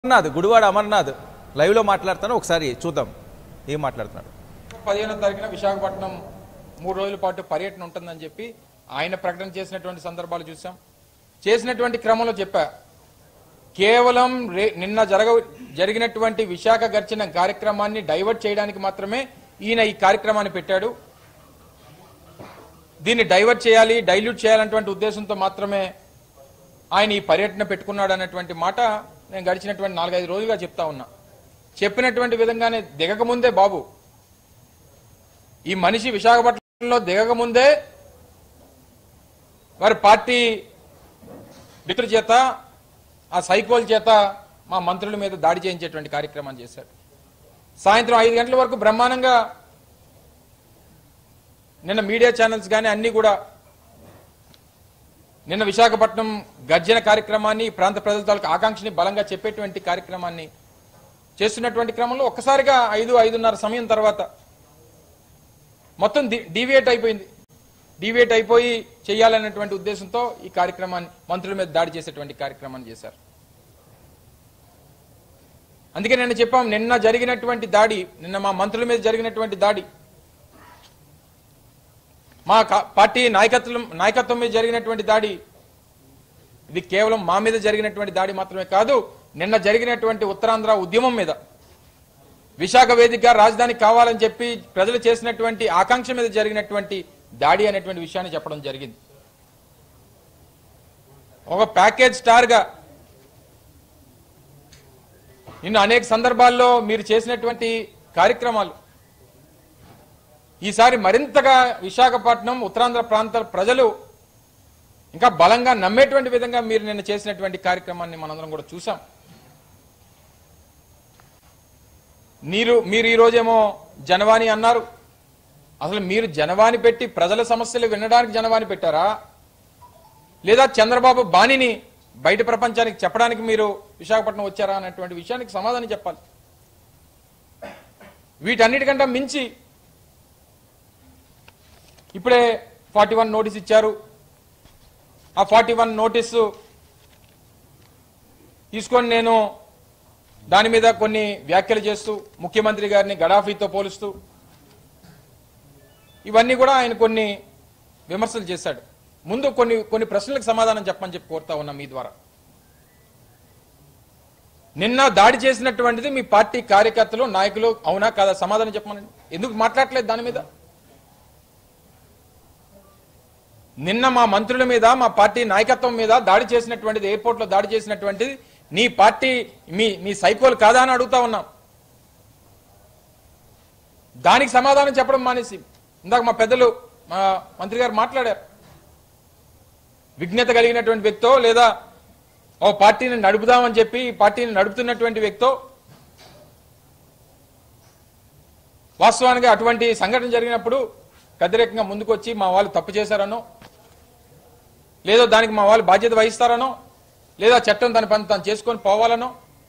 అమర్నాథ్ గుడివాడ అమర్నాథ్ లైవ్లో మాట్లాడతాను ఒకసారి చూద్దాం ఏం మాట్లాడుతున్నాడు పదిహేనో తారీఖున విశాఖపట్నం మూడు రోజుల పాటు పర్యటన ఉంటుందని చెప్పి ఆయన ప్రకటన చేసినటువంటి సందర్భాలు చూసాం చేసినటువంటి క్రమంలో చెప్పా కేవలం రే నిన్న జరగ జరిగినటువంటి విశాఖ గర్చన కార్యక్రమాన్ని డైవర్ట్ చేయడానికి మాత్రమే ఈయన ఈ కార్యక్రమాన్ని పెట్టాడు దీన్ని డైవర్ట్ చేయాలి డైల్యూట్ చేయాలన్నటువంటి ఉద్దేశంతో మాత్రమే ఆయన ఈ పర్యటన పెట్టుకున్నాడు అన్నటువంటి మాట నేను గడిచినటువంటి నాలుగైదు రోజులుగా చెప్తా ఉన్నా చెప్పినటువంటి విధంగానే దిగక ముందే బాబు ఈ మనిషి విశాఖపట్నంలో దిగక ముందే వారి పార్టీ మిత్రుల చేత ఆ సైకోల్ చేత మా మంత్రుల మీద దాడి చేయించేటువంటి కార్యక్రమాన్ని చేశారు సాయంత్రం ఐదు గంటల వరకు బ్రహ్మాండంగా నిన్న మీడియా ఛానల్స్ కానీ అన్ని కూడా నిన్న విశాఖపట్నం గర్జన కార్యక్రమాన్ని ఈ ప్రాంత ప్రజల తాలూకు ఆకాంక్షని బలంగా చెప్పేటువంటి కార్యక్రమాన్ని చేస్తున్నటువంటి క్రమంలో ఒక్కసారిగా ఐదు ఐదున్నర సమయం తర్వాత మొత్తం డీవియేట్ అయిపోయింది డీవియేట్ అయిపోయి చేయాలనేటువంటి ఉద్దేశంతో ఈ కార్యక్రమాన్ని మంత్రుల మీద దాడి చేసేటువంటి కార్యక్రమాన్ని చేశారు అందుకే నిన్న చెప్పాం నిన్న జరిగినటువంటి దాడి నిన్న మా మంత్రుల మీద జరిగినటువంటి దాడి మా కా- పార్టీ నాయకత్వం నాయకత్వం మీద జరిగినటువంటి దాడి ఇది కేవలం మా మీద జరిగినటువంటి దాడి మాత్రమే కాదు నిన్న జరిగినటువంటి ఉత్తరాంధ్ర ఉద్యమం మీద విశాఖ వేదికగా రాజధాని కావాలని చెప్పి ప్రజలు చేసినటువంటి ఆకాంక్ష మీద జరిగినటువంటి దాడి అనేటువంటి విషయాన్ని చెప్పడం జరిగింది ఒక ప్యాకేజ్ స్టార్ గా నిన్న అనేక సందర్భాల్లో మీరు చేసినటువంటి కార్యక్రమాలు ఈసారి మరింతగా విశాఖపట్నం ఉత్తరాంధ్ర ప్రాంత ప్రజలు ఇంకా బలంగా నమ్మేటువంటి విధంగా మీరు నిన్న చేసినటువంటి కార్యక్రమాన్ని మనందరం కూడా చూసాం మీరు మీరు ఈ రోజేమో జనవాణి అన్నారు అసలు మీరు జనవాణి పెట్టి ప్రజల సమస్యలు వినడానికి జనవాణి పెట్టారా లేదా చంద్రబాబు బాణిని బయట ప్రపంచానికి చెప్పడానికి మీరు విశాఖపట్నం వచ్చారా అన్నటువంటి విషయానికి సమాధానం చెప్పాలి వీటన్నిటికంటే మించి ఇప్పుడే ఫార్టీ వన్ నోటీస్ ఇచ్చారు ఆ ఫార్టీ వన్ నోటీసు తీసుకొని నేను దాని మీద కొన్ని వ్యాఖ్యలు చేస్తూ ముఖ్యమంత్రి గారిని గడాఫీతో పోలుస్తూ ఇవన్నీ కూడా ఆయన కొన్ని విమర్శలు చేశాడు ముందు కొన్ని కొన్ని ప్రశ్నలకు సమాధానం చెప్పమని చెప్పి కోరుతా ఉన్నా మీ ద్వారా నిన్న దాడి చేసినటువంటిది మీ పార్టీ కార్యకర్తలు నాయకులు అవునా కాదా సమాధానం చెప్పమనండి ఎందుకు మాట్లాడలేదు దాని మీద నిన్న మా మంత్రుల మీద మా పార్టీ నాయకత్వం మీద దాడి చేసినటువంటిది ఎయిర్పోర్ట్ లో దాడి చేసినటువంటిది నీ పార్టీ మీ మీ సైకోలు కాదా అని అడుగుతా ఉన్నాం దానికి సమాధానం చెప్పడం మానేసి ఇందాక మా పెద్దలు మా మంత్రి గారు మాట్లాడారు విఘ్నత కలిగినటువంటి వ్యక్తో లేదా ఓ పార్టీని నడుపుదామని చెప్పి ఈ పార్టీని నడుపుతున్నటువంటి వ్యక్తో వాస్తవానికి అటువంటి సంఘటన జరిగినప్పుడు వ్యతిరేకంగా ముందుకు వచ్చి మా వాళ్ళు తప్పు చేశారనో లేదో దానికి మా వాళ్ళు బాధ్యత వహిస్తారనో లేదా చట్టం తన పని తను చేసుకొని పోవాలనో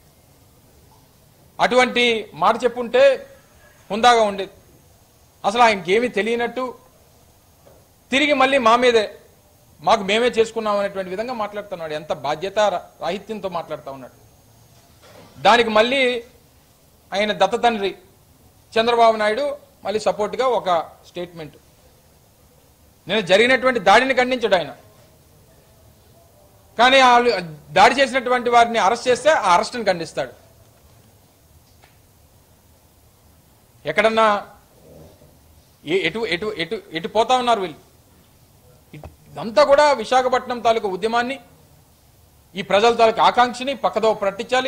అటువంటి మాట చెప్పుంటే హుందాగా ఉండేది అసలు ఆయనకి ఏమీ తెలియనట్టు తిరిగి మళ్ళీ మా మీదే మాకు మేమే చేసుకున్నాం అనేటువంటి విధంగా మాట్లాడుతున్నాడు ఎంత బాధ్యత రా- రాహిత్యంతో మాట్లాడుతూ ఉన్నాడు దానికి మళ్ళీ ఆయన దత్త తండ్రి చంద్రబాబు నాయుడు మళ్ళీ సపోర్ట్గా ఒక స్టేట్మెంట్ నేను జరిగినటువంటి దాడిని ఖండించాడు ఆయన కానీ వాళ్ళు దాడి చేసినటువంటి వారిని అరెస్ట్ చేస్తే ఆ అరెస్ట్ని ఖండిస్తాడు ఎక్కడన్నా ఏ- ఎటు ఎటు ఎటు ఎటు పోతా ఉన్నారు వీళ్ళు ఇ- ఇదంతా కూడా విశాఖపట్నం తాలూకు ఉద్యమాన్ని ఈ ప్రజల తాలూకు ఆకాంక్షని పక్కదో పట్టించాలి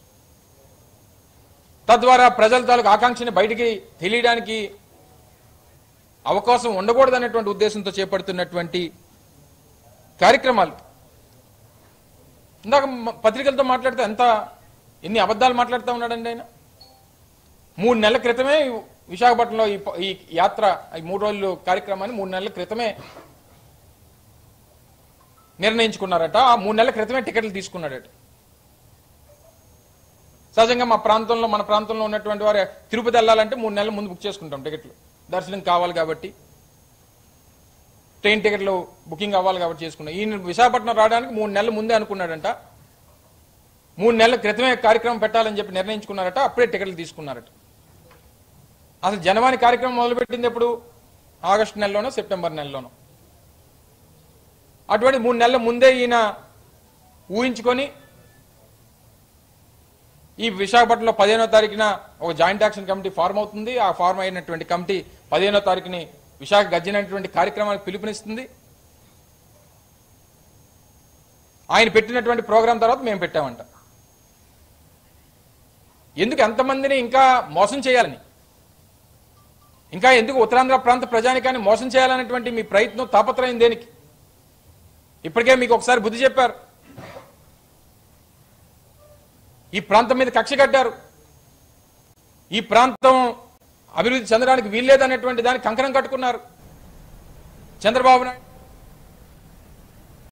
తద్వారా ప్రజల తాలూకు ఆకాంక్షని బయటికి తెలియడానికి అవకాశం ఉండకూడదు అనేటువంటి ఉద్దేశంతో చేపడుతున్నటువంటి కార్యక్రమాలు ఇందాక మ- పత్రికలతో మాట్లాడితే ఎంత ఎన్ని అబద్ధాలు మాట్లాడుతూ ఉన్నాడండి ఆయన మూడు నెలల క్రితమే విశాఖపట్నంలో ఈ ప- ఈ యాత్ర ఈ మూడు రోజులు కార్యక్రమాన్ని మూడు నెలల క్రితమే నిర్ణయించుకున్నారట ఆ మూడు నెలల క్రితమే టికెట్లు తీసుకున్నాడట సహజంగా మా ప్రాంతంలో మన ప్రాంతంలో ఉన్నటువంటి వారు తిరుపతి వెళ్ళాలంటే మూడు నెలల ముందు బుక్ చేసుకుంటాం టికెట్లు దర్శనం కావాలి కాబట్టి ట్రైన్ టికెట్లు బుకింగ్ అవ్వాలి కాబట్టి చేసుకున్నాం ఈయన విశాఖపట్నం రావడానికి మూడు నెలల ముందే అనుకున్నాడంట మూడు నెలల క్రితమే కార్యక్రమం పెట్టాలని చెప్పి నిర్ణయించుకున్నారట అప్పుడే టికెట్లు తీసుకున్నారట అసలు జనవాణి కార్యక్రమం మొదలుపెట్టింది ఎప్పుడు ఆగస్టు నెలలోనో సెప్టెంబర్ నెలలోనో అటువంటి మూడు నెలల ముందే ఈయన ఊహించుకొని ఈ విశాఖపట్నంలో పదిహేనో తారీఖున ఒక జాయింట్ యాక్షన్ కమిటీ ఫార్మ్ అవుతుంది ఆ ఫార్మ్ అయినటువంటి కమిటీ పదిహేనో తారీఖుని విశాఖ గర్జనటువంటి కార్యక్రమానికి పిలుపునిస్తుంది ఆయన పెట్టినటువంటి ప్రోగ్రాం తర్వాత మేము పెట్టామంట ఎందుకు ఎంతమందిని ఇంకా మోసం చేయాలని ఇంకా ఎందుకు ఉత్తరాంధ్ర ప్రాంత ప్రజానికాన్ని మోసం చేయాలనేటువంటి మీ ప్రయత్నం తాపత్రయం దేనికి ఇప్పటికే మీకు ఒకసారి బుద్ధి చెప్పారు ఈ ప్రాంతం మీద కక్ష కట్టారు ఈ ప్రాంతం అభివృద్ధి చెందడానికి వీల్లేదనేటువంటి దానికి కంకణం కట్టుకున్నారు చంద్రబాబు నాయుడు